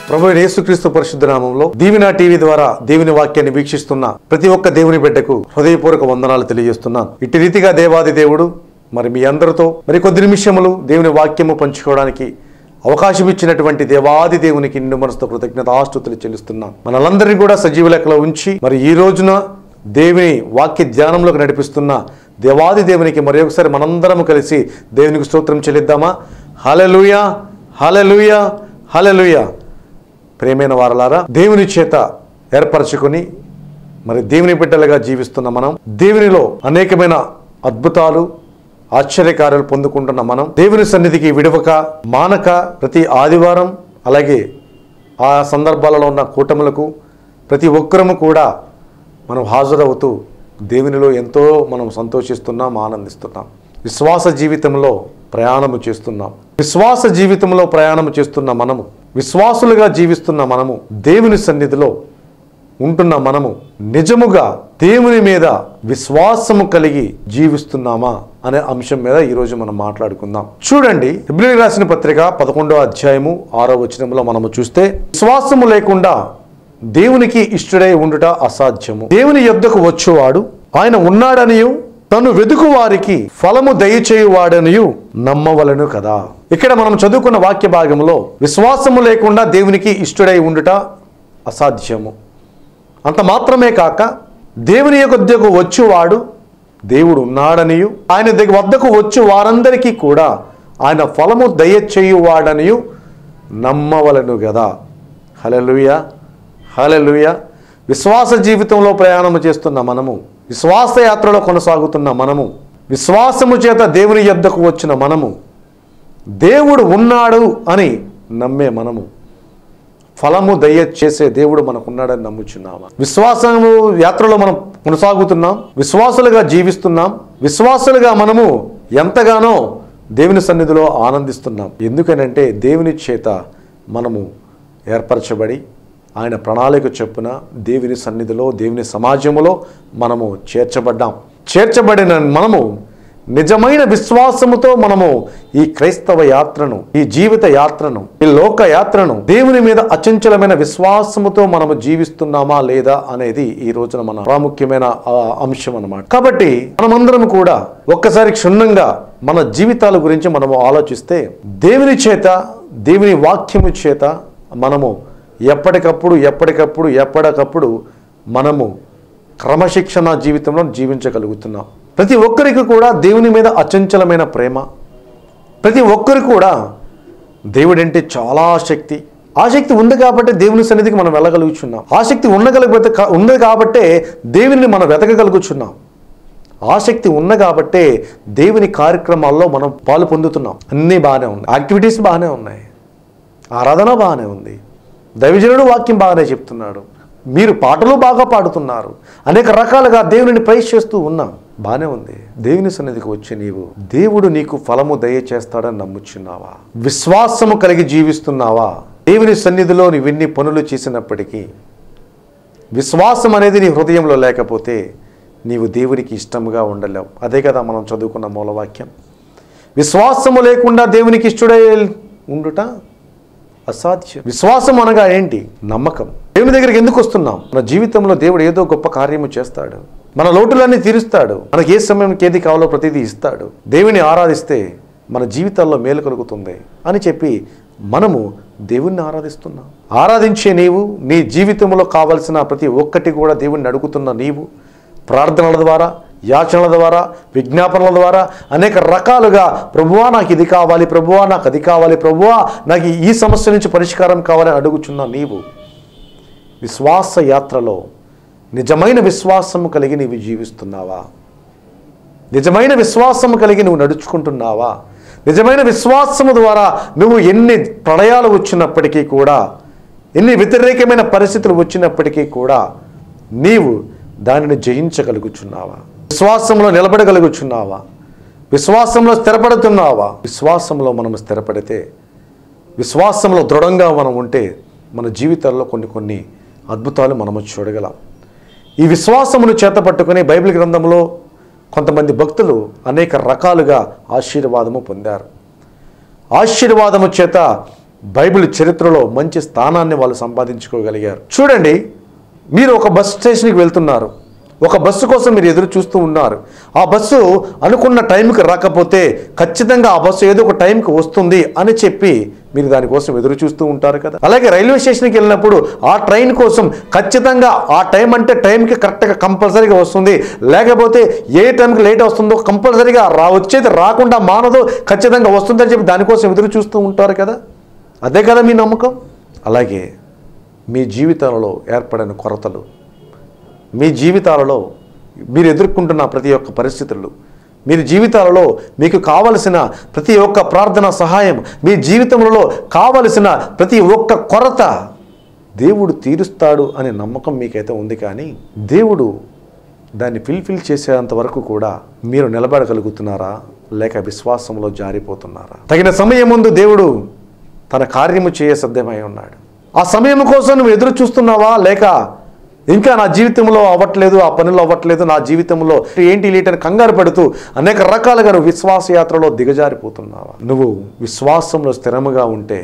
ప్రభు యేసుక్రీస్తు పరిశుద్ధ నామంలో దీవినా టీవీ ద్వారా దేవుని వాక్యాన్ని వీక్షిస్తున్న ప్రతి ఒక్క దేవుని బిడ్డకు హృదయపూర్వక వందనాలు తెలియజేస్తున్నాను ఇటు రీతిగా దేవాది దేవుడు మరి మీ అందరితో మరి కొద్ది నిమిషములు దేవుని వాక్యము పంచుకోవడానికి అవకాశం ఇచ్చినటువంటి దేవాది దేవునికి నిండు మనసుతో కృతజ్ఞత ఆస్తుతులు చెల్లిస్తున్నాం మనలందరినీ కూడా సజీవ లెక్కలో ఉంచి మరి ఈ రోజున దేవుని వాక్య ధ్యానంలోకి నడిపిస్తున్న దేవాది దేవునికి మరి ఒకసారి మనందరం కలిసి దేవునికి స్తోత్రం చెల్లిద్దామా హలలుయా హలలుయా హలలుయా ప్రేమైన వారలారా దేవుని చేత ఏర్పరచుకొని మరి దేవుని బిడ్డలుగా జీవిస్తున్న మనం దేవునిలో అనేకమైన అద్భుతాలు ఆశ్చర్యకార్యాలు పొందుకుంటున్న మనం దేవుని సన్నిధికి విడవక మానక ప్రతి ఆదివారం అలాగే ఆ సందర్భాలలో ఉన్న కూటములకు ప్రతి ఒక్కరము కూడా మనం హాజరవుతూ దేవునిలో ఎంతో మనం సంతోషిస్తున్నాం ఆనందిస్తున్నాం విశ్వాస జీవితంలో ప్రయాణము చేస్తున్నాం విశ్వాస జీవితంలో ప్రయాణము చేస్తున్న మనము విశ్వాసులుగా జీవిస్తున్న మనము దేవుని సన్నిధిలో ఉంటున్న మనము నిజముగా దేవుని మీద విశ్వాసము కలిగి జీవిస్తున్నామా అనే అంశం మీద ఈరోజు మనం మాట్లాడుకుందాం చూడండి ఫిబ్రవరి రాసిన పత్రిక పదకొండో అధ్యాయము ఆరో వచనంలో మనము చూస్తే విశ్వాసము లేకుండా దేవునికి ఇష్టడై ఉండుట అసాధ్యము దేవుని యొద్దకు వచ్చువాడు ఆయన ఉన్నాడనియు తను వెదుకు వారికి ఫలము దయచేయువాడనియు నమ్మవలను కదా ఇక్కడ మనం చదువుకున్న వాక్య భాగంలో విశ్వాసము లేకుండా దేవునికి ఇష్టడై ఉండుట అసాధ్యము అంత మాత్రమే కాక దేవుని యొద్దకు వచ్చువాడు దేవుడు ఉన్నాడనియు ఆయన దగ్గర వద్దకు వచ్చు వారందరికీ కూడా ఆయన ఫలము దయచేయువాడనియు నమ్మవలను కదా హలలుయ హలలుయ విశ్వాస జీవితంలో ప్రయాణము చేస్తున్న మనము విశ్వాస యాత్రలో కొనసాగుతున్న మనము విశ్వాసము చేత దేవుని యొద్దకు వచ్చిన మనము దేవుడు ఉన్నాడు అని నమ్మే మనము ఫలము దయచేసే దేవుడు మనకున్నాడని నమ్ముచున్నామా విశ్వాసము యాత్రలో మనం కొనసాగుతున్నాం విశ్వాసులుగా జీవిస్తున్నాం విశ్వాసులుగా మనము ఎంతగానో దేవుని సన్నిధిలో ఆనందిస్తున్నాం ఎందుకనంటే దేవుని చేత మనము ఏర్పరచబడి ఆయన ప్రణాళిక చొప్పున దేవుని సన్నిధిలో దేవుని సమాజములో మనము చేర్చబడ్డాం చేర్చబడిన మనము నిజమైన విశ్వాసముతో మనము ఈ క్రైస్తవ యాత్రను ఈ జీవిత యాత్రను ఈ లోక యాత్రను దేవుని మీద అచంచలమైన విశ్వాసముతో మనము జీవిస్తున్నామా లేదా అనేది ఈ రోజున మన ప్రాముఖ్యమైన ఆ, అంశం అన్నమాట కాబట్టి మనమందరం కూడా ఒక్కసారి క్షుణ్ణంగా మన జీవితాల గురించి మనము ఆలోచిస్తే దేవుని చేత దేవుని వాక్యము చేత మనము ఎప్పటికప్పుడు ఎప్పటికప్పుడు ఎప్పటికప్పుడు మనము క్రమశిక్షణ జీవితంలో జీవించగలుగుతున్నాం ప్రతి ఒక్కరికి కూడా దేవుని మీద అచంచలమైన ప్రేమ ప్రతి ఒక్కరు కూడా దేవుడంటే చాలా ఆసక్తి ఆసక్తి ఉంది కాబట్టి దేవుని సన్నిధికి మనం వెళ్ళగలుగుచున్నాం ఆసక్తి ఉండగలిగితే ఉంది కాబట్టే దేవుని మనం వెతకగలుగుచున్నాం ఆసక్తి ఉన్న కాబట్టే దేవుని కార్యక్రమాల్లో మనం పాలు పొందుతున్నాం అన్నీ బాగానే ఉన్నాయి యాక్టివిటీస్ బాగానే ఉన్నాయి ఆరాధన బాగానే ఉంది దైవజనుడు వాక్యం బాగానే చెప్తున్నాడు మీరు పాటలు బాగా పాడుతున్నారు అనేక రకాలుగా దేవుని ప్రైజ్ చేస్తూ ఉన్నాం బాగానే ఉంది దేవుని సన్నిధికి వచ్చి నీవు దేవుడు నీకు ఫలము దయచేస్తాడని నమ్ముచున్నావా విశ్వాసము కలిగి జీవిస్తున్నావా దేవుని సన్నిధిలో నీవెన్ని పనులు చేసినప్పటికీ విశ్వాసం అనేది నీ హృదయంలో లేకపోతే నీవు దేవునికి ఇష్టముగా ఉండలేవు అదే కదా మనం చదువుకున్న మూలవాక్యం విశ్వాసము లేకుండా దేవునికి ఇష్టడై ఉండుట అసాధ్యం విశ్వాసం అనగా ఏంటి నమ్మకం దేవుని దగ్గరికి ఎందుకు వస్తున్నాం మన జీవితంలో దేవుడు ఏదో గొప్ప కార్యము చేస్తాడు మన లోటులన్నీ తీరుస్తాడు మనకి ఏ సమయంకి ఏది కావాలో ప్రతిదీ ఇస్తాడు దేవుని ఆరాధిస్తే మన జీవితాల్లో మేలు కలుగుతుంది అని చెప్పి మనము దేవుణ్ణి ఆరాధిస్తున్నాం ఆరాధించే నీవు నీ జీవితంలో కావలసిన ప్రతి ఒక్కటి కూడా దేవుణ్ణి అడుగుతున్న నీవు ప్రార్థనల ద్వారా యాచనల ద్వారా విజ్ఞాపనల ద్వారా అనేక రకాలుగా ప్రభువా నాకు ఇది కావాలి ప్రభువా నాకు అది కావాలి ప్రభువా నాకు ఈ సమస్య నుంచి పరిష్కారం కావాలని అడుగుచున్న నీవు విశ్వాస యాత్రలో నిజమైన విశ్వాసము కలిగి నీవు జీవిస్తున్నావా నిజమైన విశ్వాసము కలిగి నువ్వు నడుచుకుంటున్నావా నిజమైన విశ్వాసము ద్వారా నువ్వు ఎన్ని ప్రళయాలు వచ్చినప్పటికీ కూడా ఎన్ని వ్యతిరేకమైన పరిస్థితులు వచ్చినప్పటికీ కూడా నీవు దానిని జయించగలుగుచున్నావా విశ్వాసంలో నిలబడగలుగుచున్నావా విశ్వాసంలో స్థిరపడుతున్నావా విశ్వాసంలో మనం స్థిరపడితే విశ్వాసంలో దృఢంగా మనం ఉంటే మన జీవితాల్లో కొన్ని కొన్ని అద్భుతాలు మనము చూడగలం ఈ విశ్వాసమును చేతపట్టుకుని బైబిల్ గ్రంథంలో కొంతమంది భక్తులు అనేక రకాలుగా ఆశీర్వాదము పొందారు ఆశీర్వాదము చేత బైబిల్ చరిత్రలో మంచి స్థానాన్ని వాళ్ళు సంపాదించుకోగలిగారు చూడండి మీరు ఒక బస్ స్టేషన్కి వెళ్తున్నారు ఒక బస్సు కోసం మీరు ఎదురు చూస్తూ ఉన్నారు ఆ బస్సు అనుకున్న టైంకి రాకపోతే ఖచ్చితంగా ఆ బస్సు ఏదో ఒక టైంకి వస్తుంది అని చెప్పి మీరు దానికోసం ఎదురు చూస్తూ ఉంటారు కదా అలాగే రైల్వే స్టేషన్కి వెళ్ళినప్పుడు ఆ ట్రైన్ కోసం ఖచ్చితంగా ఆ టైం అంటే టైంకి కరెక్ట్గా కంపల్సరీగా వస్తుంది లేకపోతే ఏ టైంకి లేట్ వస్తుందో కంపల్సరీగా రా వచ్చేది రాకుండా మానదో ఖచ్చితంగా వస్తుందని చెప్పి దానికోసం ఎదురు చూస్తూ ఉంటారు కదా అదే కదా మీ నమ్మకం అలాగే మీ జీవితాలలో ఏర్పడిన కొరతలు మీ జీవితాలలో మీరు ఎదుర్కొంటున్న ప్రతి ఒక్క పరిస్థితులు మీరు జీవితాలలో మీకు కావలసిన ప్రతి ఒక్క ప్రార్థన సహాయం మీ జీవితంలో కావలసిన ప్రతి ఒక్క కొరత దేవుడు తీరుస్తాడు అనే నమ్మకం మీకైతే ఉంది కానీ దేవుడు దాన్ని ఫిల్ఫిల్ చేసేంత వరకు కూడా మీరు నిలబడగలుగుతున్నారా లేక విశ్వాసంలో జారిపోతున్నారా తగిన సమయం ముందు దేవుడు తన కార్యము చేయ సిద్ధమై ఉన్నాడు ఆ సమయం కోసం నువ్వు ఎదురు చూస్తున్నావా లేక ఇంకా నా జీవితంలో అవ్వట్లేదు ఆ పనులు అవ్వట్లేదు నా జీవితంలో ఏంటి లేటని కంగారు పడుతూ అనేక రకాలుగా నువ్వు విశ్వాస యాత్రలో దిగజారిపోతున్నావా నువ్వు విశ్వాసంలో స్థిరముగా ఉంటే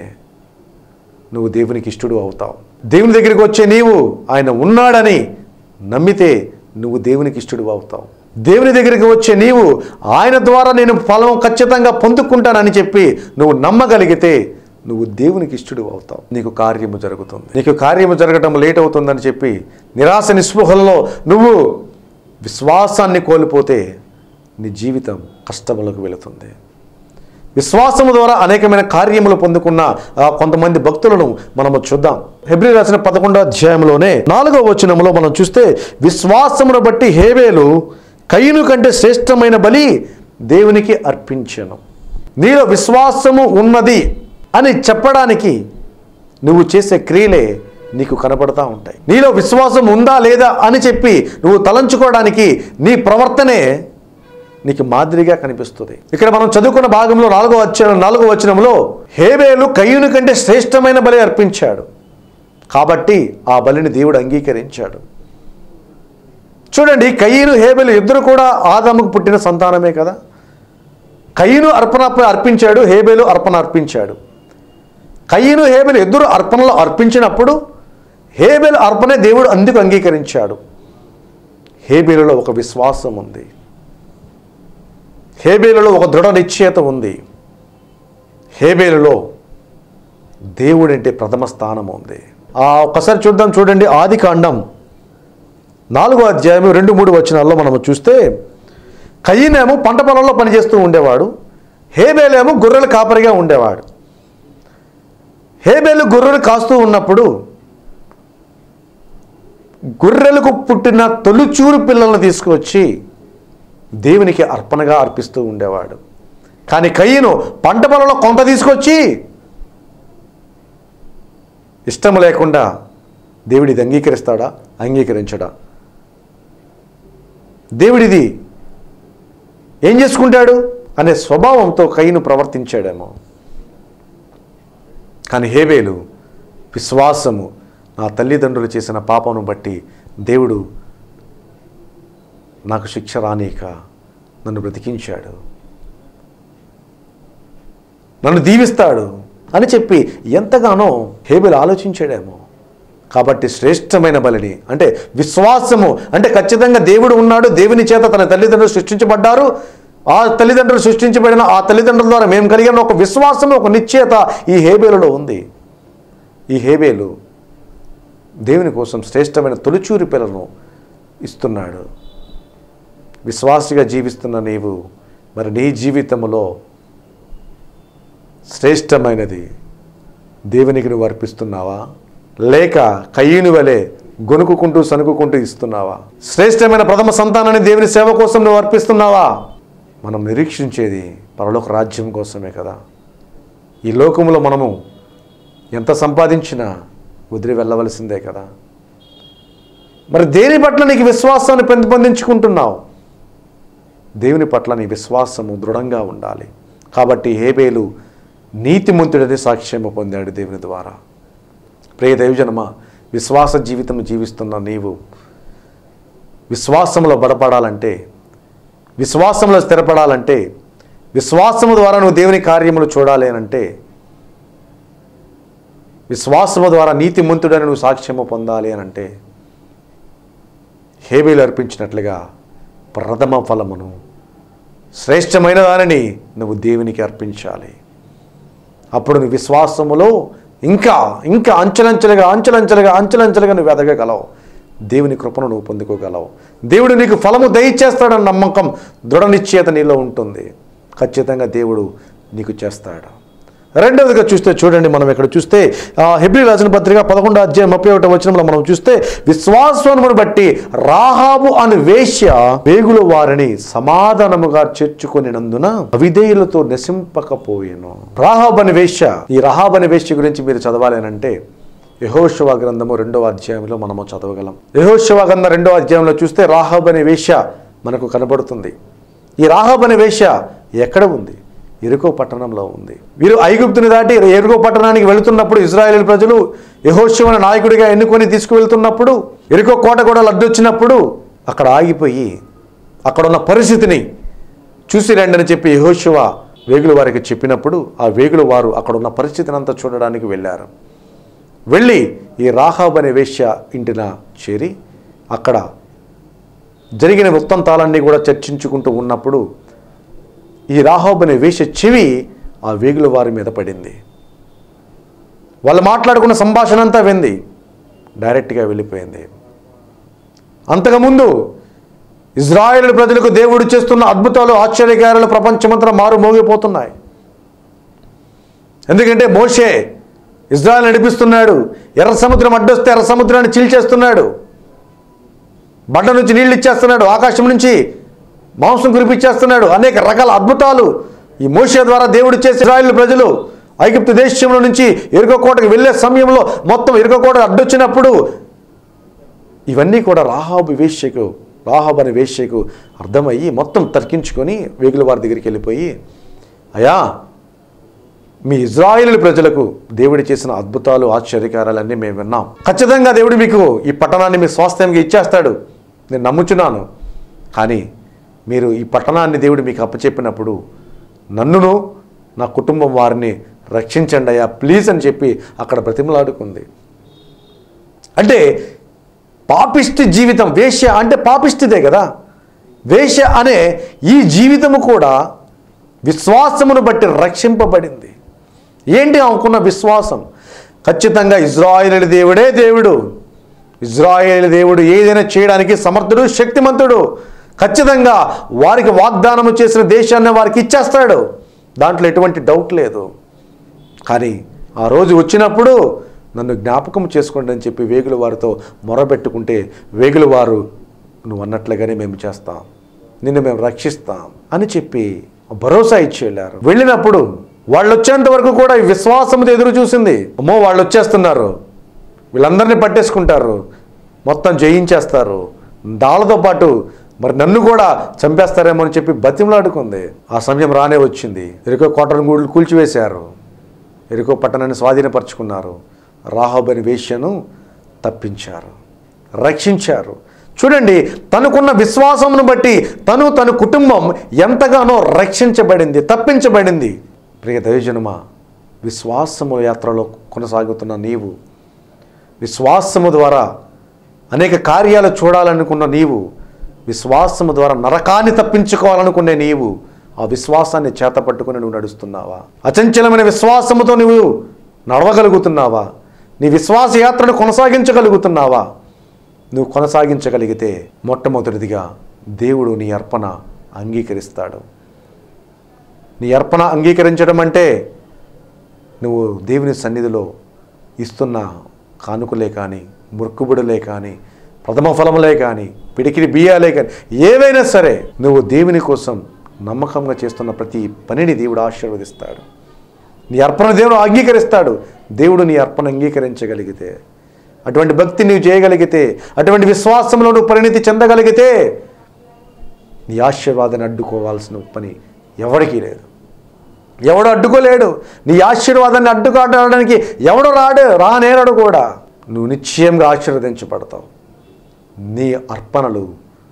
నువ్వు దేవునికి ఇష్టడు అవుతావు దేవుని దగ్గరికి వచ్చే నీవు ఆయన ఉన్నాడని నమ్మితే నువ్వు దేవునికి ఇష్టడు అవుతావు దేవుని దగ్గరికి వచ్చే నీవు ఆయన ద్వారా నేను ఫలం ఖచ్చితంగా పొందుకుంటానని చెప్పి నువ్వు నమ్మగలిగితే నువ్వు దేవునికి ఇష్టడు అవుతావు నీకు కార్యము జరుగుతుంది నీకు కార్యము జరగడం లేట్ అవుతుందని చెప్పి నిరాశ నిస్పృహల్లో నువ్వు విశ్వాసాన్ని కోల్పోతే నీ జీవితం కష్టములకు వెళుతుంది విశ్వాసము ద్వారా అనేకమైన కార్యములు పొందుకున్న ఆ, కొంతమంది భక్తులను మనము చూద్దాం హెబ్రి రాసిన పదకొండో అధ్యాయంలోనే నాలుగో వచనములో మనం చూస్తే విశ్వాసమును బట్టి హేవేలు కయ్యను కంటే శ్రేష్టమైన బలి దేవునికి అర్పించను నీలో విశ్వాసము ఉన్నది అని చెప్పడానికి నువ్వు చేసే క్రియలే నీకు కనపడతా ఉంటాయి నీలో విశ్వాసం ఉందా లేదా అని చెప్పి నువ్వు తలంచుకోవడానికి నీ ప్రవర్తనే నీకు మాదిరిగా కనిపిస్తుంది ఇక్కడ మనం చదువుకున్న భాగంలో నాలుగో వచ్చిన నాలుగో వచనంలో హేబేలు కయ్యుని కంటే శ్రేష్టమైన బలి అర్పించాడు కాబట్టి ఆ బలిని దేవుడు అంగీకరించాడు చూడండి కయ్యను హేబేలు ఇద్దరు కూడా ఆదాముకు పుట్టిన సంతానమే కదా కయ్యను అర్పణ అర్పించాడు హేబేలు అర్పణ అర్పించాడు కయ్యను హేబేలు ఇద్దరు అర్పణలు అర్పించినప్పుడు హేబేలు అర్పణే దేవుడు అందుకు అంగీకరించాడు హేబేలులో ఒక విశ్వాసం ఉంది హేబేలులో ఒక దృఢ నిశ్చయత ఉంది హేబేలులో దేవుడంటే ప్రథమ స్థానం ఉంది ఆ ఒక్కసారి చూద్దాం చూడండి ఆది కాండం నాలుగో అధ్యాయం రెండు మూడు వచనాల్లో మనము చూస్తే కయ్యనేమో పంట పొలంలో పనిచేస్తూ ఉండేవాడు హేబేలేమో గొర్రెల కాపరిగా ఉండేవాడు హేబేలు గొర్రెలు కాస్తూ ఉన్నప్పుడు గొర్రెలకు పుట్టిన తొలిచూరు పిల్లలను తీసుకువచ్చి దేవునికి అర్పణగా అర్పిస్తూ ఉండేవాడు కానీ కయ్యను పంట పొలంలో కొంత తీసుకొచ్చి ఇష్టం లేకుండా దేవుడిది అంగీకరిస్తాడా అంగీకరించడా దేవుడిది ఏం చేసుకుంటాడు అనే స్వభావంతో కయ్యను ప్రవర్తించాడేమో కానీ హేబేలు విశ్వాసము నా తల్లిదండ్రులు చేసిన పాపను బట్టి దేవుడు నాకు శిక్ష రానీక నన్ను బ్రతికించాడు నన్ను దీవిస్తాడు అని చెప్పి ఎంతగానో హేబెల్ ఆలోచించాడేమో కాబట్టి శ్రేష్టమైన బలిని అంటే విశ్వాసము అంటే ఖచ్చితంగా దేవుడు ఉన్నాడు దేవుని చేత తన తల్లిదండ్రులు సృష్టించబడ్డారు ఆ తల్లిదండ్రులు సృష్టించబడిన ఆ తల్లిదండ్రుల ద్వారా మేము కలిగిన ఒక విశ్వాసము ఒక నిశ్చయత ఈ హేబేలులో ఉంది ఈ హేబేలు దేవుని కోసం శ్రేష్టమైన తొలిచూరి పిల్లను ఇస్తున్నాడు విశ్వాసిగా జీవిస్తున్న నీవు మరి నీ జీవితంలో శ్రేష్టమైనది దేవునికి నువ్వు అర్పిస్తున్నావా లేక కయ్యూని వలె గొనుక్కుంటూ సనుక్కుంటూ ఇస్తున్నావా శ్రేష్టమైన ప్రథమ సంతానాన్ని దేవుని సేవ కోసం నువ్వు అర్పిస్తున్నావా మనం నిరీక్షించేది పరలోక రాజ్యం కోసమే కదా ఈ లోకంలో మనము ఎంత సంపాదించినా వదిలి వెళ్ళవలసిందే కదా మరి దేని పట్ల నీకు విశ్వాసాన్ని పెంపొందించుకుంటున్నావు దేవుని పట్ల నీ విశ్వాసము దృఢంగా ఉండాలి కాబట్టి హేబేలు నీతిమంతుడని సాక్ష్యము పొందాడు దేవుని ద్వారా ప్రియ దైవజనమ విశ్వాస జీవితం జీవిస్తున్న నీవు విశ్వాసంలో బలపడాలంటే విశ్వాసంలో స్థిరపడాలంటే విశ్వాసము ద్వారా నువ్వు దేవుని కార్యములు చూడాలి అని అంటే విశ్వాసము ద్వారా నీతిమంతుడని నువ్వు సాక్ష్యము పొందాలి అని అంటే హేబేలు అర్పించినట్లుగా ప్రథమ ఫలమును శ్రేష్టమైన దానిని నువ్వు దేవునికి అర్పించాలి అప్పుడు నువ్వు విశ్వాసములో ఇంకా ఇంకా అంచెలంచెలుగా అంచెలంచెలుగా అంచెలంచెలుగా నువ్వు ఎదగగలవు దేవుని కృపను నువ్వు పొందుకోగలవు దేవుడు నీకు ఫలము దయచేస్తాడన్న నమ్మకం దృఢ నిశ్చయత నీలో ఉంటుంది ఖచ్చితంగా దేవుడు నీకు చేస్తాడు రెండవదిగా చూస్తే చూడండి మనం ఇక్కడ చూస్తే ఆ, హెబ్రీ రాసిన పత్రిక పదకొండు అధ్యాయం ముప్పై ఒకటో వచనంలో మనం చూస్తే విశ్వాసమును బట్టి రాహాబు అని వేశ్య వేగులు వారిని సమాధానముగా చేర్చుకొనినందున అవిధేయులతో నశింపకపోయేను రాహాబ్ అని వేశ్య ఈ రాహాబ్ అని వేశ్య గురించి మీరు చదవాలి అని అంటే యహోశవ గ్రంథము రెండవ అధ్యాయంలో మనము చదవగలం యహోశవ గ్రంథం రెండవ అధ్యాయంలో చూస్తే రాహాబ్ అనే వేశ్య మనకు కనబడుతుంది ఈ రాహాబ్ అనే వేశ్య ఎక్కడ ఉంది ఎరుకో పట్టణంలో ఉంది వీరు ఐగుప్తుని దాటి ఎరుకో పట్టణానికి వెళుతున్నప్పుడు ఇజ్రాయేల్ ప్రజలు యహోశివన నాయకుడిగా ఎన్నుకొని తీసుకువెళ్తున్నప్పుడు ఎరుకో కోట కూడా లడ్డొచ్చినప్పుడు అక్కడ ఆగిపోయి అక్కడ ఉన్న పరిస్థితిని చూసి రండి అని చెప్పి యహోశివ వేగులు వారికి చెప్పినప్పుడు ఆ వేగులు వారు అక్కడ ఉన్న పరిస్థితిని అంతా చూడడానికి వెళ్ళారు వెళ్ళి ఈ రాహాబ్ అనే వేశ్య ఇంటిన చేరి అక్కడ జరిగిన వృత్తంతాలన్నీ కూడా చర్చించుకుంటూ ఉన్నప్పుడు ఈ రాహాబ్ అనే వేష చెవి ఆ వేగుల వారి మీద పడింది వాళ్ళు మాట్లాడుకున్న సంభాషణ అంతా వింది డైరెక్ట్గా వెళ్ళిపోయింది అంతకుముందు ఇజ్రాయేల్ ప్రజలకు దేవుడు చేస్తున్న అద్భుతాలు ఆశ్చర్యకారాలు ప్రపంచమంతా మారు మోగిపోతున్నాయి ఎందుకంటే మోషే ఇజ్రాయల్ నడిపిస్తున్నాడు ఎర్ర సముద్రం అడ్డొస్తే ఎర్ర సముద్రాన్ని చీల్చేస్తున్నాడు బండ నుంచి నీళ్ళు ఇచ్చేస్తున్నాడు ఆకాశం నుంచి మాంసం కురిపించేస్తున్నాడు అనేక రకాల అద్భుతాలు ఈ మోషే ద్వారా దేవుడు చేసి ఇజ్రాయిల్ ప్రజలు ఐగుప్తు దేశంలో నుంచి ఇరుకకోటకు వెళ్ళే సమయంలో మొత్తం ఇరుకకోట అడ్డొచ్చినప్పుడు ఇవన్నీ కూడా రాహాబు వేశ్యకు రాహాబు అనే వేశ్యకు అర్థమయ్యి మొత్తం తర్కించుకొని వేగుల వారి దగ్గరికి వెళ్ళిపోయి అయా మీ ఇజ్రాయిల్ ప్రజలకు దేవుడు చేసిన అద్భుతాలు ఆశ్చర్యకారాలన్నీ మేము విన్నాం ఖచ్చితంగా దేవుడు మీకు ఈ పట్టణాన్ని మీ స్వాస్థ్యంగా ఇచ్చేస్తాడు నేను నమ్ముచున్నాను కానీ మీరు ఈ పట్టణాన్ని దేవుడు మీకు అప్పచెప్పినప్పుడు నన్నును నా కుటుంబం వారిని రక్షించండి అయ్యా ప్లీజ్ అని చెప్పి అక్కడ బ్రతిమలాడుకుంది అంటే పాపిష్టి జీవితం వేశ్య అంటే పాపిష్టిదే కదా వేశ్య అనే ఈ జీవితము కూడా విశ్వాసమును బట్టి రక్షింపబడింది ఏంటి ఆమెకున్న విశ్వాసం ఖచ్చితంగా ఇజ్రాయేల్ దేవుడే దేవుడు ఇజ్రాయేల్ దేవుడు ఏదైనా చేయడానికి సమర్థుడు శక్తిమంతుడు ఖచ్చితంగా వారికి వాగ్దానము చేసిన దేశాన్ని వారికి ఇచ్చేస్తాడు దాంట్లో ఎటువంటి డౌట్ లేదు కానీ ఆ రోజు వచ్చినప్పుడు నన్ను జ్ఞాపకం చేసుకోండి అని చెప్పి వేగుల వారితో మొరబెట్టుకుంటే వేగుల వారు నువ్వు అన్నట్లుగానే మేము చేస్తాం నిన్ను మేము రక్షిస్తాం అని చెప్పి భరోసా ఇచ్చి వెళ్ళారు వెళ్ళినప్పుడు వాళ్ళు వచ్చేంత వరకు కూడా ఈ విశ్వాసంతో ఎదురు చూసింది అమ్మో వాళ్ళు వచ్చేస్తున్నారు వీళ్ళందరినీ పట్టేసుకుంటారు మొత్తం జయించేస్తారు దాళ్ళతో పాటు మరి నన్ను కూడా చంపేస్తారేమో అని చెప్పి బతిమలాడుకుంది ఆ సమయం రానే వచ్చింది ఎరుకో కోటను గూళ్ళు కూల్చివేశారు ఎరుకో పట్టణాన్ని స్వాధీనపరుచుకున్నారు రాహోబని వేశ్యను తప్పించారు రక్షించారు చూడండి తనకున్న విశ్వాసమును బట్టి తను తన కుటుంబం ఎంతగానో రక్షించబడింది తప్పించబడింది ప్రియ దైవజనుమా విశ్వాసము యాత్రలో కొనసాగుతున్న నీవు విశ్వాసము ద్వారా అనేక కార్యాలు చూడాలనుకున్న నీవు విశ్వాసము ద్వారా నరకాన్ని తప్పించుకోవాలనుకునే నీవు ఆ విశ్వాసాన్ని చేతపట్టుకుని నువ్వు నడుస్తున్నావా అచంచలమైన విశ్వాసముతో నువ్వు నడవగలుగుతున్నావా నీ విశ్వాస యాత్రను కొనసాగించగలుగుతున్నావా నువ్వు కొనసాగించగలిగితే మొట్టమొదటిదిగా దేవుడు నీ అర్పణ అంగీకరిస్తాడు నీ అర్పణ అంగీకరించడం అంటే నువ్వు దేవుని సన్నిధిలో ఇస్తున్న కానుకలే కానీ మురుక్కుబుడులే కానీ ప్రథమ ఫలములే కానీ పిడికిడి బియ్యాలే కానీ ఏవైనా సరే నువ్వు దేవుని కోసం నమ్మకంగా చేస్తున్న ప్రతి పనిని దేవుడు ఆశీర్వదిస్తాడు నీ అర్పణ దేవుడు అంగీకరిస్తాడు దేవుడు నీ అర్పణ అంగీకరించగలిగితే అటువంటి భక్తి నీవు చేయగలిగితే అటువంటి విశ్వాసంలో నువ్వు పరిణితి చెందగలిగితే నీ ఆశీర్వాదాన్ని అడ్డుకోవాల్సిన పని ఎవరికీ లేదు ఎవడు అడ్డుకోలేడు నీ ఆశీర్వాదాన్ని అడ్డుకోవడానికి ఎవడు రాడు రానేరడు కూడా నువ్వు నిశ్చయంగా ఆశీర్వదించబడతావు నీ అర్పణలు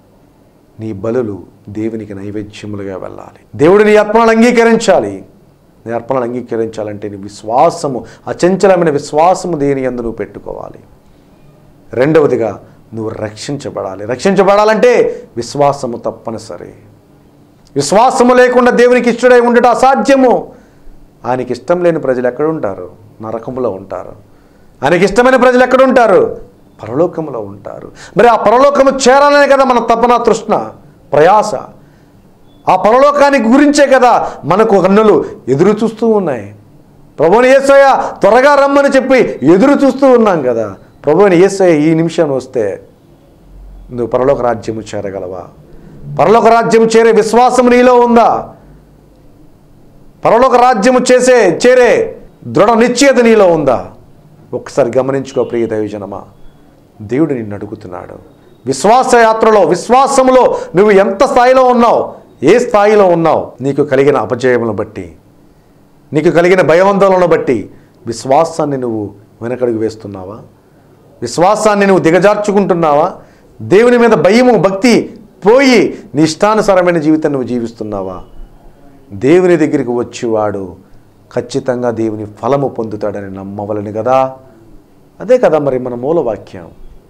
నీ బలులు దేవునికి నైవేద్యములుగా వెళ్ళాలి దేవుడు నీ అర్పణలు అంగీకరించాలి నీ అర్పణను అంగీకరించాలంటే నీ విశ్వాసము అచంచలమైన విశ్వాసము దేని ఎందు నువ్వు పెట్టుకోవాలి రెండవదిగా నువ్వు రక్షించబడాలి రక్షించబడాలంటే విశ్వాసము తప్పనిసరి విశ్వాసము లేకుండా దేవునికి ఇష్టడై ఉండటం అసాధ్యము ఆయనకి ఇష్టం లేని ప్రజలు ఎక్కడ ఉంటారు నరకములో ఉంటారు ఆయనకి ఇష్టమైన ప్రజలు ఎక్కడ ఉంటారు పరలోకములో ఉంటారు మరి ఆ పరలోకము చేరాలనే కదా మన తపన తృష్ణ ప్రయాస ఆ పరలోకానికి గురించే కదా మనకు కన్నులు ఎదురు చూస్తూ ఉన్నాయి ప్రభుని యేసయ్య త్వరగా రమ్మని చెప్పి ఎదురు చూస్తూ ఉన్నాం కదా ప్రభుని యేసయ్య ఈ నిమిషం వస్తే నువ్వు పరలోక రాజ్యము చేరగలవా పరలోక రాజ్యము చేరే విశ్వాసం నీలో ఉందా పరలోక రాజ్యము చేసే చేరే దృఢ నిశ్చయత నీలో ఉందా ఒకసారి గమనించుకో ప్రియ దైవజనమా దేవుడు నిన్ను అడుగుతున్నాడు విశ్వాస యాత్రలో విశ్వాసములో నువ్వు ఎంత స్థాయిలో ఉన్నావు ఏ స్థాయిలో ఉన్నావు నీకు కలిగిన అపజయములను బట్టి నీకు కలిగిన భయవంతులను బట్టి విశ్వాసాన్ని నువ్వు వెనకడుగు వేస్తున్నావా విశ్వాసాన్ని నువ్వు దిగజార్చుకుంటున్నావా దేవుని మీద భయము భక్తి పోయి నీ ఇష్టానుసారమైన జీవితం నువ్వు జీవిస్తున్నావా దేవుని దగ్గరికి వచ్చేవాడు ఖచ్చితంగా దేవుని ఫలము పొందుతాడని నమ్మవలని కదా అదే కదా మరి మన మూలవాక్యం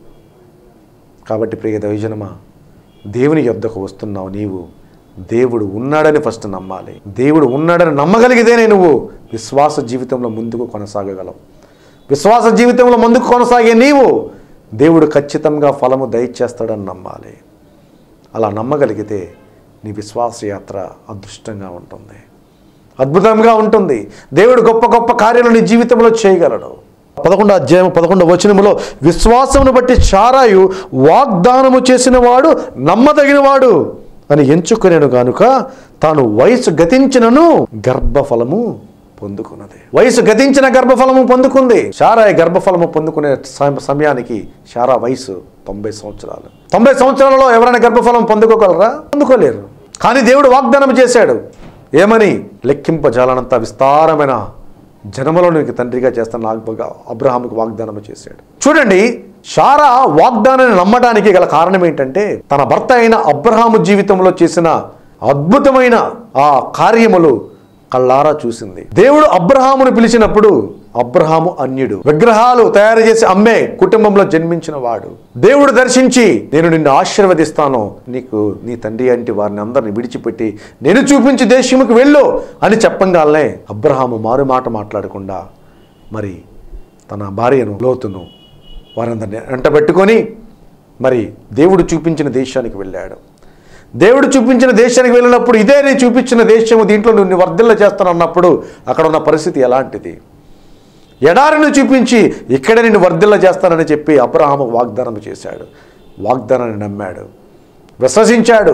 కాబట్టి ప్రియ దైవజనమా దేవుని యొద్దకు వస్తున్నావు నీవు దేవుడు ఉన్నాడని ఫస్ట్ నమ్మాలి దేవుడు ఉన్నాడని నమ్మగలిగితేనే నువ్వు విశ్వాస జీవితంలో ముందుకు కొనసాగగలవు విశ్వాస జీవితంలో ముందుకు కొనసాగే నీవు దేవుడు ఖచ్చితంగా ఫలము దయచేస్తాడని నమ్మాలి అలా నమ్మగలిగితే నీ విశ్వాస యాత్ర అదృష్టంగా ఉంటుంది అద్భుతంగా ఉంటుంది దేవుడు గొప్ప గొప్ప కార్యాలు నీ జీవితంలో చేయగలడు పదకొండు అధ్యాయం పదకొండు వచనములో విశ్వాసమును బట్టి చారాయు వాగ్దానము చేసిన వాడు నమ్మదగినవాడు అని ఎంచుకునేను గానుక తాను వయసు గతించినను గర్భఫలము పొందుకున్నది వయసు గతించిన గర్భఫలము పొందుకుంది శారాయి గర్భఫలము పొందుకునే సమ- సమయానికి శారా వయసు తొంభై సంవత్సరాలు తొంభై సంవత్సరాలలో ఎవరైనా గర్భఫలం పొందుకోగలరా పొందుకోలేరు కానీ దేవుడు వాగ్దానం చేశాడు ఏమని లెక్కింపజాలనంత విస్తారమైన జనములో నీకు తండ్రిగా చేస్తాను నాకు అబ్రహాముకు వాగ్దానం చేశాడు చూడండి షారా వాగ్దానాన్ని నమ్మడానికి గల కారణం ఏంటంటే తన భర్త అయిన అబ్రహాము జీవితంలో చేసిన అద్భుతమైన ఆ కార్యములు కళ్ళారా చూసింది దేవుడు అబ్రహామును పిలిచినప్పుడు అబ్రహాము అన్యుడు విగ్రహాలు తయారు చేసి అమ్మే కుటుంబంలో జన్మించిన వాడు దేవుడు దర్శించి నేను నిన్ను ఆశీర్వదిస్తాను నీకు నీ తండ్రి అంటే వారిని అందరిని విడిచిపెట్టి నేను చూపించి దేశముకు వెళ్ళు అని చెప్పంగానే అబ్రహాము మారు మాట మాట్లాడకుండా మరి తన భార్యను లోతును వారందరిని వెంటబెట్టుకొని మరి దేవుడు చూపించిన దేశానికి వెళ్ళాడు దేవుడు చూపించిన దేశానికి వెళ్ళినప్పుడు ఇదే నేను చూపించిన దేశము దీంట్లో నువ్వు వర్ధిల్ల చేస్తాను అన్నప్పుడు అక్కడ ఉన్న పరిస్థితి ఎలాంటిది ఎడారిని చూపించి ఇక్కడే నిన్ను వర్ధిల్ల చేస్తానని చెప్పి అబ్రహాము వాగ్దానం చేశాడు వాగ్దానాన్ని నమ్మాడు విశ్వసించాడు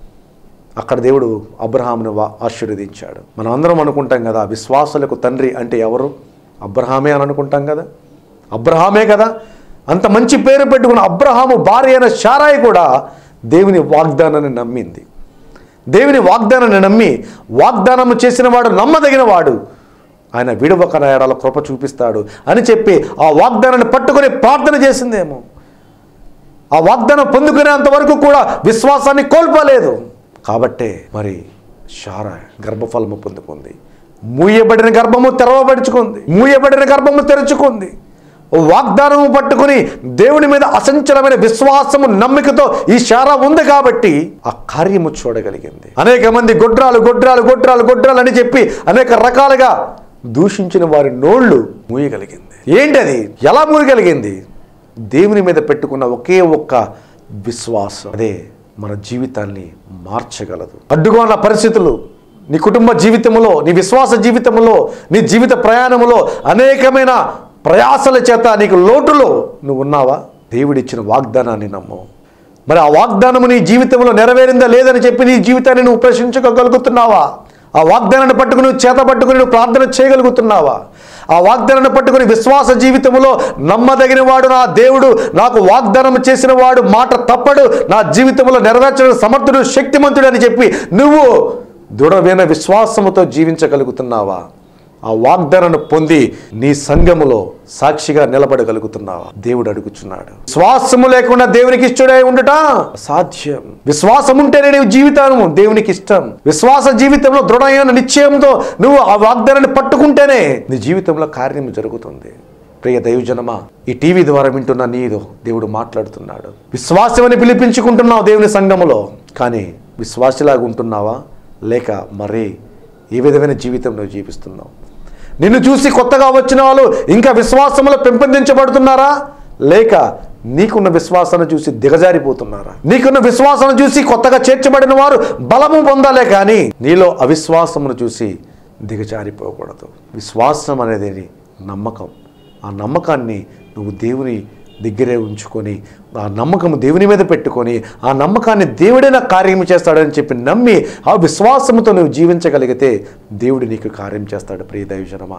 అక్కడ దేవుడు అబ్రహామును వా- ఆశీర్వదించాడు మనం అందరం అనుకుంటాం కదా విశ్వాసులకు తండ్రి అంటే ఎవరు అబ్రహామే అని అనుకుంటాం కదా అబ్రహామే కదా అంత మంచి పేరు పెట్టుకున్న అబ్రహాము భార్య అయిన శారాయి కూడా దేవుని వాగ్దానాన్ని నమ్మింది దేవుని వాగ్దానాన్ని నమ్మి వాగ్దానము చేసిన వాడు నమ్మదగిన వాడు ఆయన విడవక నేరాల కృప చూపిస్తాడు అని చెప్పి ఆ వాగ్దానాన్ని పట్టుకొని ప్రార్థన చేసిందేమో ఆ వాగ్దానం పొందుకునేంత వరకు కూడా విశ్వాసాన్ని కోల్పోలేదు కాబట్టే మరి షారా గర్భఫలము పొందుకుంది మూయబడిన గర్భము తెరవబడుచుకుంది మూయబడిన గర్భము తెరుచుకుంది వాగ్దానము పట్టుకుని దేవుని మీద అసంచలమైన విశ్వాసము నమ్మికతో ఈ శారా ఉంది కాబట్టి ఆ కార్యము చూడగలిగింది అనేక మంది గొడ్రాలు గొడ్రాలు గొడ్రాలు గొడ్రాలు అని చెప్పి అనేక రకాలుగా దూషించిన వారి నోళ్ళు మూయగలిగింది ఏంటది ఎలా మూయగలిగింది దేవుని మీద పెట్టుకున్న ఒకే ఒక్క విశ్వాసం అదే మన జీవితాన్ని మార్చగలదు అడ్డుగా ఉన్న పరిస్థితులు నీ కుటుంబ జీవితంలో నీ విశ్వాస జీవితంలో నీ జీవిత ప్రయాణములో అనేకమైన ప్రయాసల చేత నీకు లోటులో నువ్వు ఉన్నావా దేవుడిచ్చిన వాగ్దానాన్ని నమ్ము మరి ఆ వాగ్దానము నీ జీవితంలో నెరవేరిందా లేదని చెప్పి నీ జీవితాన్ని నువ్వు ప్రశ్నించుకోగలుగుతున్నావా ఆ వాగ్దానాన్ని పట్టుకుని నువ్వు చేత పట్టుకుని నువ్వు ప్రార్థన చేయగలుగుతున్నావా ఆ వాగ్దానాన్ని పట్టుకుని విశ్వాస జీవితంలో నమ్మదగిన వాడు నా దేవుడు నాకు వాగ్దానం చేసిన వాడు మాట తప్పడు నా జీవితంలో నెరవేర్చిన సమర్థుడు శక్తిమంతుడు అని చెప్పి నువ్వు దృఢమైన విశ్వాసముతో జీవించగలుగుతున్నావా ఆ వాగ్దానాన్ని పొంది నీ సంఘములో సాక్షిగా నిలబడగలుగుతున్నావా దేవుడు అడుగుచున్నాడు విశ్వాసము లేకుండా దేవునికి ఇష్టడై ఉండట సాధ్యం విశ్వాసం ఉంటేనే నీ జీవితం దేవునికి ఇష్టం విశ్వాస జీవితంలో దృఢమైన నిశ్చయంతో నువ్వు ఆ వాగ్దానాన్ని పట్టుకుంటేనే నీ జీవితంలో కార్యం జరుగుతుంది ప్రియ దైవజనమా ఈ టీవీ ద్వారా వింటున్న నీదో దేవుడు మాట్లాడుతున్నాడు విశ్వాసమని పిలిపించుకుంటున్నావు దేవుని సంఘములో కానీ విశ్వాసిలాగా ఉంటున్నావా లేక మరే ఏ విధమైన జీవితం నువ్వు జీవిస్తున్నావు నిన్ను చూసి కొత్తగా వచ్చిన వాళ్ళు ఇంకా విశ్వాసంలో పెంపొందించబడుతున్నారా లేక నీకున్న విశ్వాసాన్ని చూసి దిగజారిపోతున్నారా నీకున్న విశ్వాసాన్ని చూసి కొత్తగా చేర్చబడిన వారు బలము పొందాలే కానీ నీలో అవిశ్వాసమును చూసి దిగజారిపోకూడదు విశ్వాసం అనేది నమ్మకం ఆ నమ్మకాన్ని నువ్వు దేవుని దగ్గరే ఉంచుకొని ఆ నమ్మకం దేవుని మీద పెట్టుకొని ఆ నమ్మకాన్ని దేవుడే నాకు కార్యం చేస్తాడని చెప్పి నమ్మి ఆ విశ్వాసంతో నువ్వు జీవించగలిగితే దేవుడు నీకు కార్యం చేస్తాడు ప్రియ దైవజనమా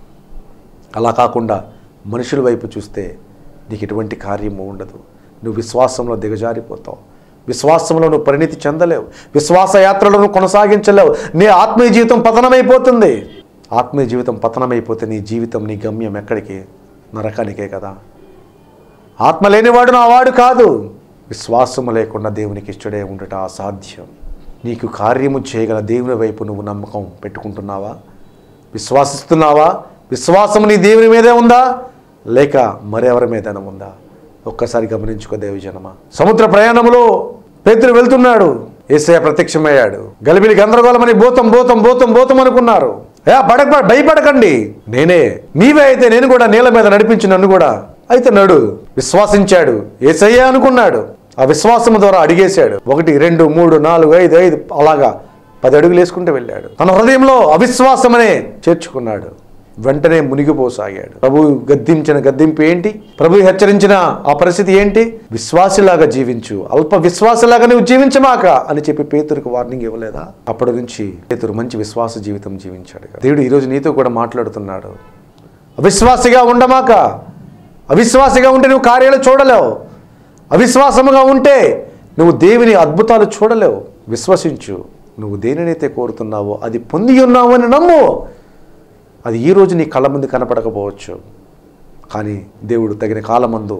అలా కాకుండా మనుషుల వైపు చూస్తే నీకు ఎటువంటి కార్యము ఉండదు నువ్వు విశ్వాసంలో దిగజారిపోతావు విశ్వాసంలో నువ్వు పరిణితి చెందలేవు విశ్వాస యాత్రలో నువ్వు కొనసాగించలేవు నీ ఆత్మీయ జీవితం పతనమైపోతుంది ఆత్మీయ జీవితం పతనమైపోతే నీ జీవితం నీ గమ్యం ఎక్కడికి నరకానికే కదా ఆత్మ లేనివాడు నా వాడు కాదు విశ్వాసము లేకుండా దేవునికి ఇష్టడే ఉండట అసాధ్యం నీకు కార్యము చేయగల దేవుని వైపు నువ్వు నమ్మకం పెట్టుకుంటున్నావా విశ్వాసిస్తున్నావా విశ్వాసం నీ దేవుని మీదే ఉందా లేక మరెవరి మీదైనా ఉందా ఒక్కసారి గమనించుకో దేవజనమా సముద్ర ప్రయాణములో పేతురు వెళ్తున్నాడు ఏసయ్య ప్రత్యక్షమయ్యాడు గలిబిలి గందరగోళమని భూతం భూతం భూతం భూతం అనుకున్నారు ఏ పడక భయపడకండి నేనే నీవే అయితే నేను కూడా నీళ్ళ మీద నడిపించి నన్ను కూడా అయితే నడు విశ్వాసించాడు ఏసయ్య అనుకున్నాడు ఆ విశ్వాసం ద్వారా అడిగేశాడు ఒకటి రెండు మూడు నాలుగు ఐదు ఐదు అలాగా పది అడుగులు వేసుకుంటూ వెళ్ళాడు తన హృదయంలో అవిశ్వాసమనే చేర్చుకున్నాడు వెంటనే మునిగిపోసాగాడు ప్రభు గద్దించిన గద్దింపు ఏంటి ప్రభు హెచ్చరించిన ఆ పరిస్థితి ఏంటి విశ్వాసిలాగా జీవించు అల్ప విశ్వాసలాగా నువ్వు జీవించమాక అని చెప్పి పేతురికి వార్నింగ్ ఇవ్వలేదా అప్పటి నుంచి పేతురు మంచి విశ్వాస జీవితం జీవించాడు దేవుడు ఈరోజు నీతో కూడా మాట్లాడుతున్నాడు అవిశ్వాసిగా ఉండమాక అవిశ్వాసిగా ఉంటే నువ్వు కార్యాలు చూడలేవు అవిశ్వాసముగా ఉంటే నువ్వు దేవుని అద్భుతాలు చూడలేవు విశ్వసించు నువ్వు దేనినైతే కోరుతున్నావో అది పొంది ఉన్నావు అని నమ్ము అది ఈ రోజు నీ కళ్ళ ముందు కనపడకపోవచ్చు కానీ దేవుడు తగిన కాలమందు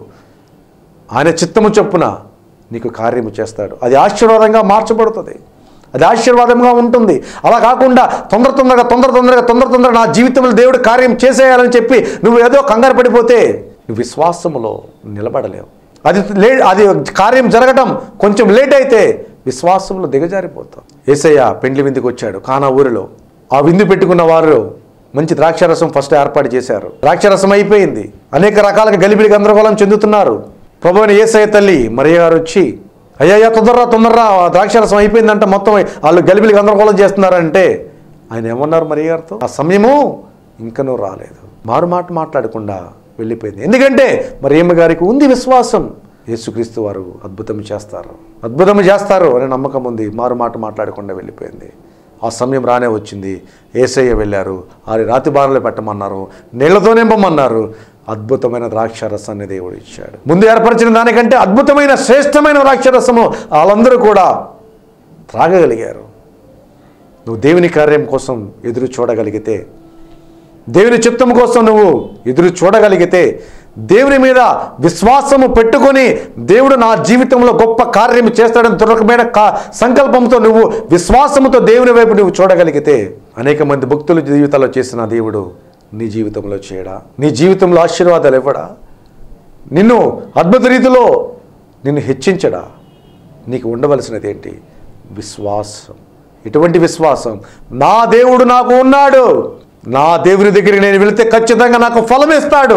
ఆయన చిత్తము చొప్పున నీకు కార్యము చేస్తాడు అది ఆశీర్వాదంగా మార్చబడుతుంది అది ఆశీర్వాదంగా ఉంటుంది అలా కాకుండా తొందర తొందరగా తొందర తొందరగా తొందర తొందరగా నా జీవితంలో దేవుడు కార్యం చేసేయాలని చెప్పి నువ్వు ఏదో కంగారు పడిపోతే నువ్వు విశ్వాసములో నిలబడలేవు అది లే అది కార్యం జరగటం కొంచెం లేట్ అయితే విశ్వాసంలో దిగజారిపోతాం ఏసయ్య పెండ్లి విందుకు వచ్చాడు కానా ఊరిలో ఆ విందు పెట్టుకున్న వారు మంచి ద్రాక్షారసం ఫస్ట్ ఏర్పాటు చేశారు ద్రాక్షారసం అయిపోయింది అనేక రకాలుగా గలిబిలి గందరగోళం చెందుతున్నారు ప్రభు అయిన ఏసయ్య తల్లి మరియ గారు వచ్చి అయ్యా తొందరరా తొందరరా ఆ ద్రాక్షారసం అయిపోయిందంట మొత్తం వాళ్ళు గలిబిలి గందరగోళం చేస్తున్నారంటే ఆయన ఏమన్నారు మరియ గారితో ఆ సమయము ఇంకనూ రాలేదు మారు మాట మాట్లాడకుండా వెళ్ళిపోయింది ఎందుకంటే మరియమ్మ గారికి ఉంది విశ్వాసం యేసుక్రీస్తు వారు అద్భుతం చేస్తారు అద్భుతం చేస్తారు అనే నమ్మకం ఉంది మారు మాట మాట్లాడకుండా వెళ్ళిపోయింది ఆ సమయం రానే వచ్చింది ఏసయ్య వెళ్ళారు ఆరి రాతి బాణలో పెట్టమన్నారు నీళ్లతో నింపమన్నారు అద్భుతమైన ద్రాక్షరసాన్ని దేవుడు ఇచ్చాడు ముందు ఏర్పరిచిన దానికంటే అద్భుతమైన శ్రేష్టమైన ద్రాక్షరసము వాళ్ళందరూ కూడా త్రాగగలిగారు నువ్వు దేవుని కార్యం కోసం ఎదురు చూడగలిగితే దేవుని చిత్తం కోసం నువ్వు ఎదురు చూడగలిగితే దేవుని మీద విశ్వాసము పెట్టుకొని దేవుడు నా జీవితంలో గొప్ప కార్యం చేస్తాడని దృఢమైన కా సంకల్పంతో నువ్వు విశ్వాసముతో దేవుని వైపు నువ్వు చూడగలిగితే అనేక మంది భక్తుల జీవితాల్లో చేసిన దేవుడు నీ జీవితంలో చేయడా నీ జీవితంలో ఆశీర్వాదాలు ఇవ్వడా నిన్ను అద్భుత రీతిలో నిన్ను హెచ్చించడా నీకు ఉండవలసినది ఏంటి విశ్వాసం ఎటువంటి విశ్వాసం నా దేవుడు నాకు ఉన్నాడు నా దేవుని దగ్గరికి నేను వెళితే ఖచ్చితంగా నాకు ఫలం ఇస్తాడు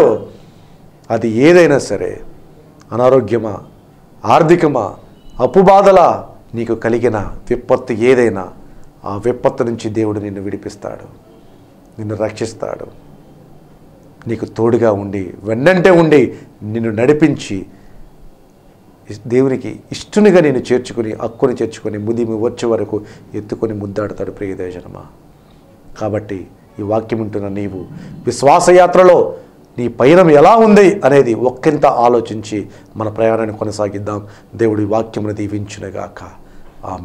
అది ఏదైనా సరే అనారోగ్యమా ఆర్థికమా అప్పు బాధలా నీకు కలిగిన విపత్తు ఏదైనా ఆ విపత్తు నుంచి దేవుడు నిన్ను విడిపిస్తాడు నిన్ను రక్షిస్తాడు నీకు తోడుగా ఉండి వెన్నంటే ఉండి నిన్ను నడిపించి దేవునికి ఇష్టునిగా నేను చేర్చుకుని హక్కుని చేర్చుకొని ముదిమి వచ్చే వరకు ఎత్తుకొని ముద్దాడతాడు ప్రియదేశనమా కాబట్టి ఈ వాక్యం ఉంటున్న నీవు విశ్వాసయాత్రలో నీ పయనం ఎలా ఉంది అనేది ఒక్కింత ఆలోచించి మన ప్రయాణాన్ని కొనసాగిద్దాం దేవుడి వాక్యమును దీవించునుగాక ఆమెన్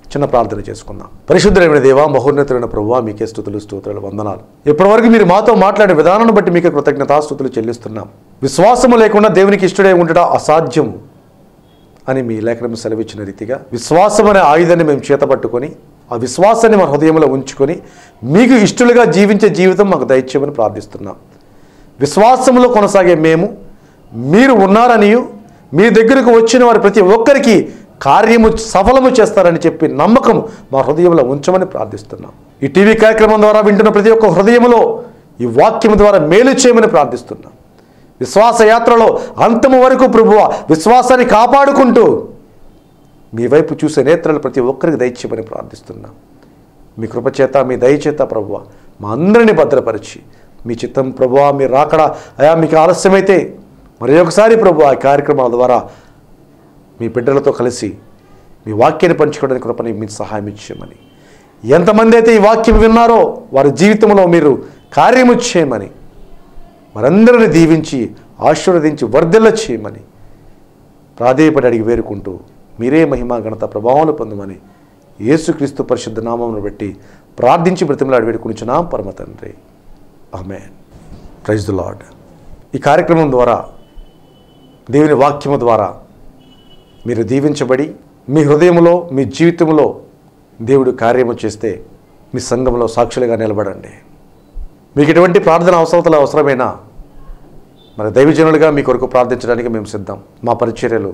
చిన్న ప్రార్థన చేసుకుందాం పరిశుద్ధమైన దేవా మహోన్నతులైన ప్రభువా మీకే స్థుతులు స్తోత్రాలు వందనాలు ఇప్పటివరకు మీరు మాతో మాట్లాడే విధానాన్ని బట్టి మీకే కృతజ్ఞతాస్థుతులు చెల్లిస్తున్నాం విశ్వాసము లేకుండా దేవునికి ఇష్టడే ఉండడం అసాధ్యం అని మీ లేఖనం సెలవిచ్చిన రీతిగా విశ్వాసం అనే ఆయుధాన్ని మేము చేతపట్టుకొని ఆ విశ్వాసాన్ని మన హృదయంలో ఉంచుకొని మీకు ఇష్టలుగా జీవించే జీవితం మాకు దయచేయమని ప్రార్థిస్తున్నాం విశ్వాసంలో కొనసాగే మేము మీరు ఉన్నారనియు మీ దగ్గరకు వచ్చిన వారి ప్రతి ఒక్కరికి కార్యము సఫలము చేస్తారని చెప్పి నమ్మకం మా హృదయంలో ఉంచమని ప్రార్థిస్తున్నాం ఈ టీవీ కార్యక్రమం ద్వారా వింటున్న ప్రతి ఒక్క హృదయంలో ఈ వాక్యం ద్వారా మేలు చేయమని ప్రార్థిస్తున్నాం విశ్వాస యాత్రలో అంతము వరకు ప్రభువ విశ్వాసాన్ని కాపాడుకుంటూ మీ వైపు చూసే నేత్రాలు ప్రతి ఒక్కరికి దయచేయమని ప్రార్థిస్తున్నాం మీ కృపచేత మీ దయచేత ప్రభువ మా అందరిని భద్రపరిచి మీ చిత్తం ప్రభువ మీరు రాకడా అయా మీకు ఆలస్యమైతే మరి ఒకసారి ప్రభు ఆ కార్యక్రమాల ద్వారా మీ బిడ్డలతో కలిసి మీ వాక్యాన్ని పంచుకోవడానికి కృపని మీకు సహాయం ఇచ్చేయమని ఎంతమంది అయితే ఈ వాక్యం విన్నారో వారి జీవితంలో మీరు కార్యము చేయమని వారందరిని దీవించి ఆశీర్వదించి వర్ధిల్ల చేయమని ప్రాధేయపడి అడిగి వేరుకుంటూ మీరే మహిమ ఘనత ప్రభావాలు పొందమని యేసుక్రీస్తు పరిశుద్ధ నామమును బట్టి ప్రార్థించి బ్రతిమలాడి వేడుకునిచున్నాం పరమ తండ్రి ఆమె ప్రైజ్ ద లాడ్ ఈ కార్యక్రమం ద్వారా దేవుని వాక్యము ద్వారా మీరు దీవించబడి మీ హృదయంలో మీ జీవితంలో దేవుడు కార్యము చేస్తే మీ సంఘంలో సాక్షులుగా నిలబడండి మీకు ఎటువంటి ప్రార్థన అవసరతలు అవసరమైనా మరి దైవజనులుగా మీ కొరకు ప్రార్థించడానికి మేము సిద్ధం మా పరిచర్యలు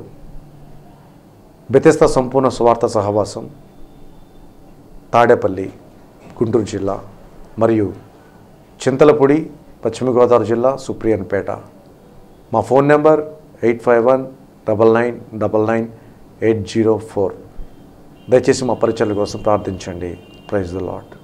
బెతెస్త సంపూర్ణ స్వార్థ సహవాసం తాడేపల్లి గుంటూరు జిల్లా మరియు చింతలపూడి పశ్చిమ గోదావరి జిల్లా సుప్రియన్పేట మా phone number eight five one double nine double nine eight zero four దయచేసి మా పరిచయాల కోసం ప్రార్థించండి ప్రైజ్ ద లాట్